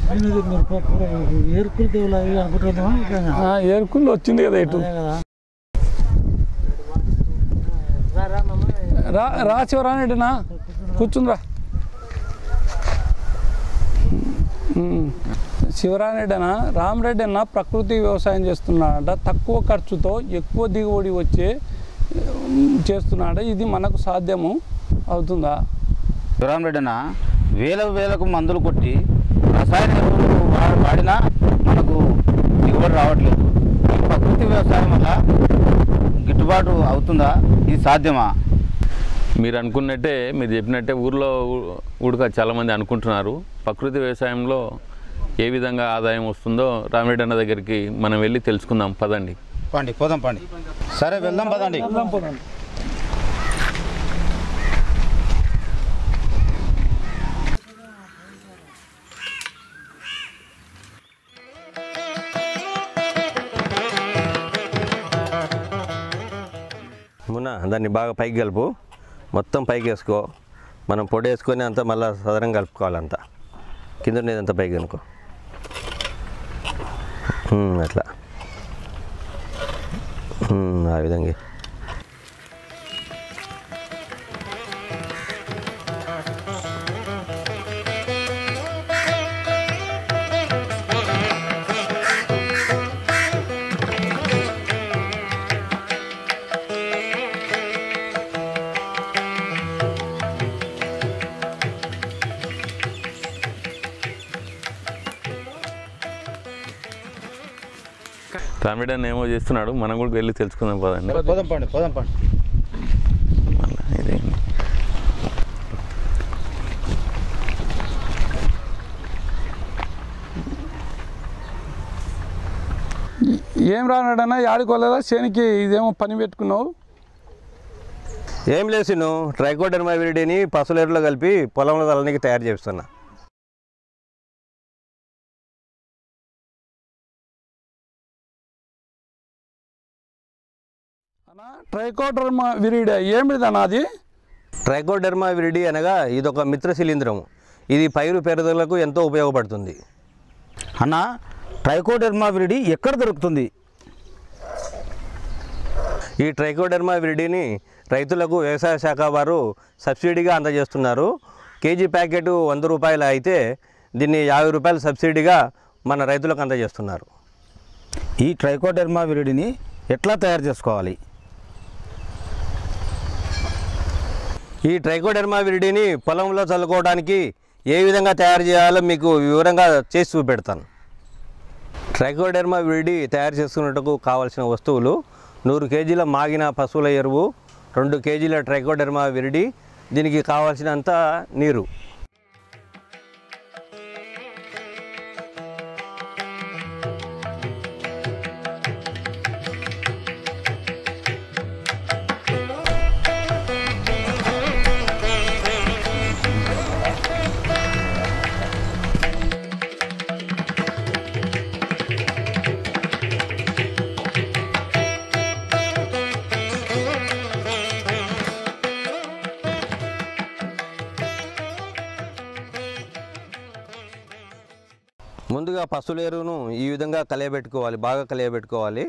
మీరు మీరు పప్పు ఏరుకులు దేవులు అవి అనుకుంటున్నామా నిజంగా? ఆ, ఏరుకుళ్ళు వచ్చింది కదా ఇటు అదే కదా రా, రా మామ. రా రా చివరానేటినా కూర్చుందిరా శివరారెడ్డి రామరెడ్డి అన్న ప్రకృతి వ్యవసాయం చేస్తున్నాడట తక్కువ ఖర్చుతో ఎక్కువ దిగుబడి వచ్చే ఉమ్, చేస్తున్నాడట ఇది మనకు సాధ్యము అవుతుందా శివరామరెడ్డి అన్న వేల వేలకు మందులు కొట్టి రసాయన ఎరువులు వా- వాడినా మనకు దిగుబడి రావట్లేదు ఈ ప్రకృతి వ్యవసాయం వల్ల గిట్టుబాటు అవుతుందా ఇది సాధ్యమా మీరు అనుకున్నట్టే మీరు చెప్పినట్టే ఊర్లో ఊ- ఊడక చాలామంది అనుకుంటున్నారు ప్రకృతి వ్యవసాయంలో ఏ విధంగా ఆదాయం వస్తుందో రామిరెడ్డి అన్న దగ్గరికి మనం వెళ్ళి తెలుసుకుందాం పదండి పండి పోదాం పండి సరే వెళ్దాం పదండి వెళ్దాం పోదాం. మున్న దాన్ని బాగా పైకి కలుపు మొత్తం పైకి వేసుకో మనం పొడి వేసుకొని అంతా మళ్ళీ సదరం కలుపుకోవాలంతా కింద ఉండేదంతా పైకి అనుకో ఉమ్, అట్లా ఉమ్, ఆ విధంగా రామిరెడ్డి అన్న ఏమో చేస్తున్నాడు మనం కూడా వెళ్ళి తెలుసుకుందాం పదండి పోదాం పండి పోదాం పండి మళ్ళా ఇదేంటి ఏం రానాడన్నా ఆడుకోలేదా శనికి ఇదేమో పని పెట్టుకున్నావు ఏం లేదు నువ్వు ట్రైకోడర్మా విరిడిని పసులేరులో కలిపి పొలంలో తలనికి తయారు చేస్తున్నా అన్నా ట్రైకోటర్ విరిడే ఏమిటిదన్నా అది ట్రైకోడర్మా విరిడి అనగా ఇదొక మిత్ర శిలీంధ్రము ఇది పైరు పెరుగుదలకు ఎంతో ఉపయోగపడుతుంది అన్న ట్రైకోడెర్మా విరిడి ఎక్కడ దొరుకుతుంది ఈ ట్రైకోడర్మా విరిడిని రైతులకు వ్యవసాయ శాఖ వారు సబ్సిడీగా అందజేస్తున్నారు కేజీ ప్యాకెట్ వంద రూపాయలు అయితే దీన్ని యాభై రూపాయలు సబ్సిడీగా మన రైతులకు అందజేస్తున్నారు ఈ ట్రైకోడెర్మా విరిడిని ఎట్లా తయారు చేసుకోవాలి ఈ ట్రైకోడర్మా విరిడిని పొలంలో చల్లుకోవడానికి ఏ విధంగా తయారు చేయాలో మీకు వివరంగా చేసి చూపెడతాను ట్రైకోడర్మా విరిడి తయారు చేసుకున్నట్టుకు కావలసిన వస్తువులు నూరు కేజీల మాగిన పశువుల ఎరువు రెండు కేజీల ట్రైకోడర్మా విరిడి దీనికి కావాల్సినంత నీరు ముందుగా పశువుల ఎరువును ఈ విధంగా కలియబెట్టుకోవాలి బాగా కలియబెట్టుకోవాలి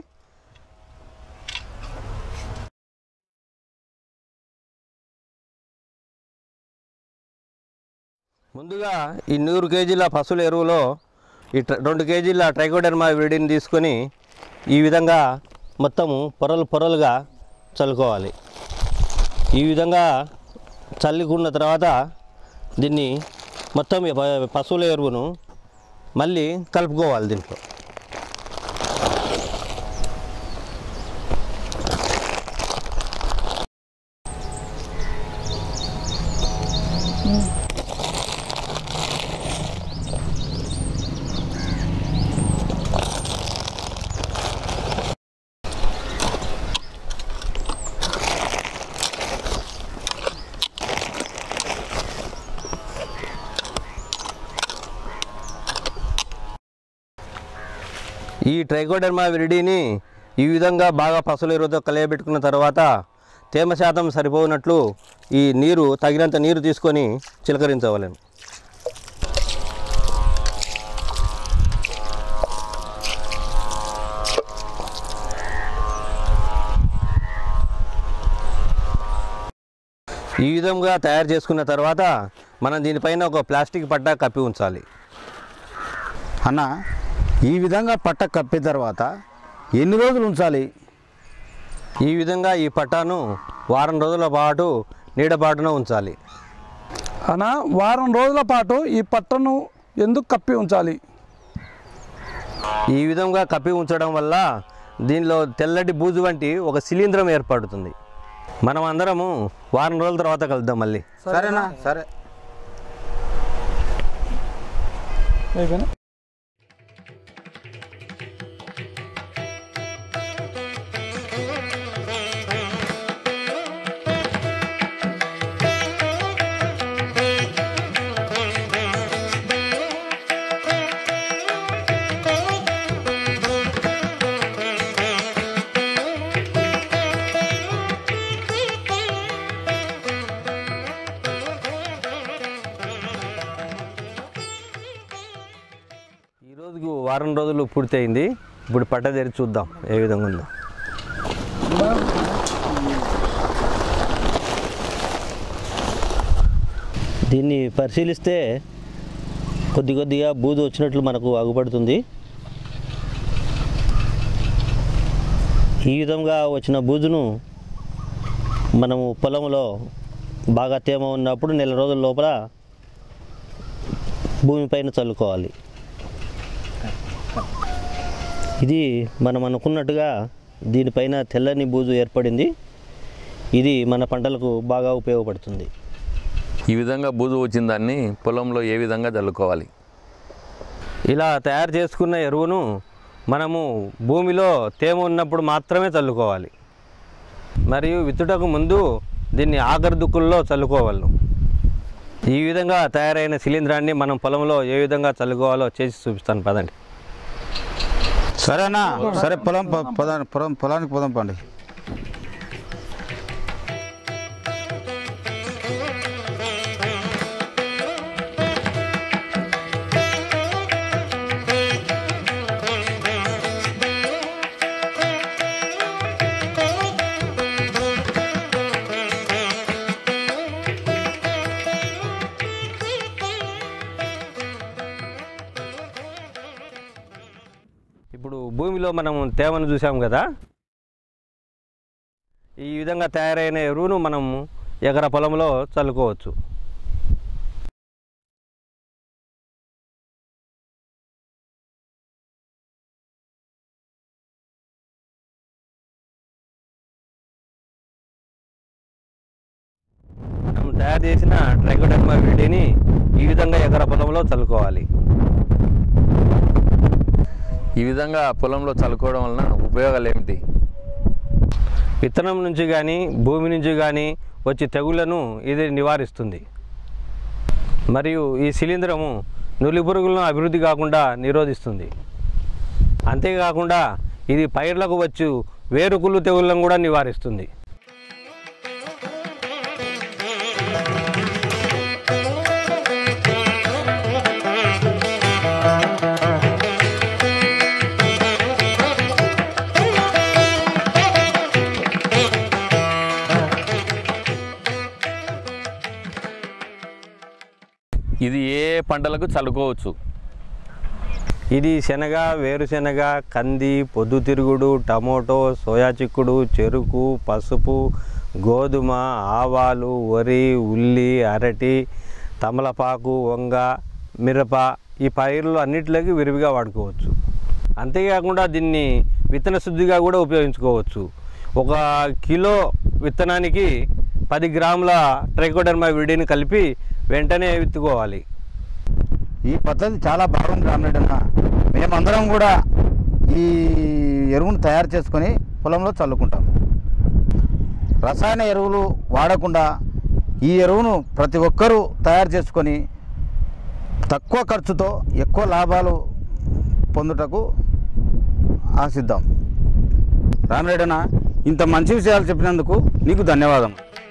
ముందుగా ఈ నూరు కేజీల పశువుల ఎరువులో ఈ ట్ర- రెండు కేజీల ట్రైకోడర్మా విడిని తీసుకొని ఈ విధంగా మొత్తము పొరలు పొరలుగా చల్లుకోవాలి ఈ విధంగా చల్లుకున్న తర్వాత దీన్ని మొత్తం ఈ ప- పశువుల ఎరువును మళ్ళీ కలుపుకోవాలి దీంట్లో ఈ ట్రైకోడర్మా విరిడిని ఈ విధంగా బాగా పసుల ఎరువుతో కలియబెట్టుకున్న తర్వాత తేమ శాతం సరిపోనట్లు ఈ నీరు తగినంత నీరు తీసుకొని చిలకరించవలను ఈ విధంగా తయారు చేసుకున్న తర్వాత మనం దీనిపైన ఒక ప్లాస్టిక్ పట్టా కప్పి ఉంచాలి అన్న ఈ విధంగా పట్ట కప్పిన తర్వాత ఎన్ని రోజులు ఉంచాలి ఈ విధంగా ఈ పట్టాను వారం రోజుల పాటు నీడపాటున ఉంచాలి అనా వారం రోజుల పాటు ఈ పట్టను ఎందుకు కప్పి ఉంచాలి ఈ విధంగా కప్పి ఉంచడం వల్ల దీనిలో తెల్లటి బూజు వంటి ఒక శిలీంధ్రం ఏర్పడుతుంది మనం అందరము వారం రోజుల తర్వాత కలుద్దాం మళ్ళీ సరేనా సరే అయిపోయినా ఈ రోజుకు వారం రోజులు పూర్తయింది ఇప్పుడు పట్ట తెరిచి చూద్దాం ఏ విధంగా ఉందో దీన్ని పరిశీలిస్తే కొద్ది కొద్దిగా బూజు వచ్చినట్లు మనకు అగుపడుతుంది ఈ విధంగా వచ్చిన బూజును మనము పొలంలో బాగా తేమ ఉన్నప్పుడు నెల రోజుల లోపల భూమిపైన చల్లుకోవాలి ఇది మనం అనుకున్నట్టుగా దీనిపైన తెల్లని బూజు ఏర్పడింది ఇది మన పంటలకు బాగా ఉపయోగపడుతుంది ఈ విధంగా బూజు వచ్చిన దాన్ని పొలంలో ఏ విధంగా చల్లుకోవాలి ఇలా తయారు చేసుకున్న ఎరువును మనము భూమిలో తేమ ఉన్నప్పుడు మాత్రమే చల్లుకోవాలి మరియు విత్తుటకు ముందు దీన్ని ఆఖరి దుక్కుల్లో చల్లుకోవాలి ఈ విధంగా తయారైన శిలీంధ్రాన్ని మనం పొలంలో ఏ విధంగా చల్లుకోవాలో చేసి చూపిస్తాను పదండి సరేనా సరే పొలం ప- పొలం పొలం పొలానికి పోదాం పండి ఇప్పుడు భూమిలో మనం తేమను చూసాం కదా ఈ విధంగా తయారైన ఎరువును మనం ఎకర పొలంలో చల్లుకోవచ్చు మనం తయారు చేసిన ట్రైకోడర్మా విడిని ఈ విధంగా ఎకర పొలంలో చల్లుకోవాలి ఈ విధంగా పొలంలో చల్లుకోవడం వలన ఉపయోగాలు ఏమిటి విత్తనం నుంచి కానీ భూమి నుంచి కానీ వచ్చే తెగుళ్లను ఇది నివారిస్తుంది మరియు ఈ శిలీంధ్రము నులి పురుగులను అభివృద్ధి కాకుండా నిరోధిస్తుంది అంతేకాకుండా ఇది పైర్లకు వచ్చు వేరుకుళ్ళు తెగుళ్ళను కూడా నివారిస్తుంది ఇది ఏ పంటలకు చల్లుకోవచ్చు ఇది శనగ వేరుశెనగ కంది పొద్దుతిరుగుడు టమోటో సోయా చిక్కుడు చెరుకు పసుపు గోధుమ ఆవాలు వరి ఉల్లి అరటి తమలపాకు వంగ మిరప ఈ పైర్లు అన్నిటిలోకి విరివిగా వాడుకోవచ్చు అంతేకాకుండా దీన్ని విత్తన శుద్ధిగా కూడా ఉపయోగించుకోవచ్చు ఒక కిలో విత్తనానికి పది గ్రాముల ట్రైకోడర్మా విడిని కలిపి వెంటనే విత్తుకోవాలి ఈ పద్ధతి చాలా బాగుంది రామరెడ్డి అన్న మేమందరం కూడా ఈ ఎరువును తయారు చేసుకొని పొలంలో చల్లుకుంటాం రసాయన ఎరువులు వాడకుండా ఈ ఎరువును ప్రతి ఒక్కరూ తయారు చేసుకొని తక్కువ ఖర్చుతో ఎక్కువ లాభాలు పొందుటకు ఆశిద్దాం రామరెడ్డి అన్న ఇంత మంచి విషయాలు చెప్పినందుకు నీకు ధన్యవాదం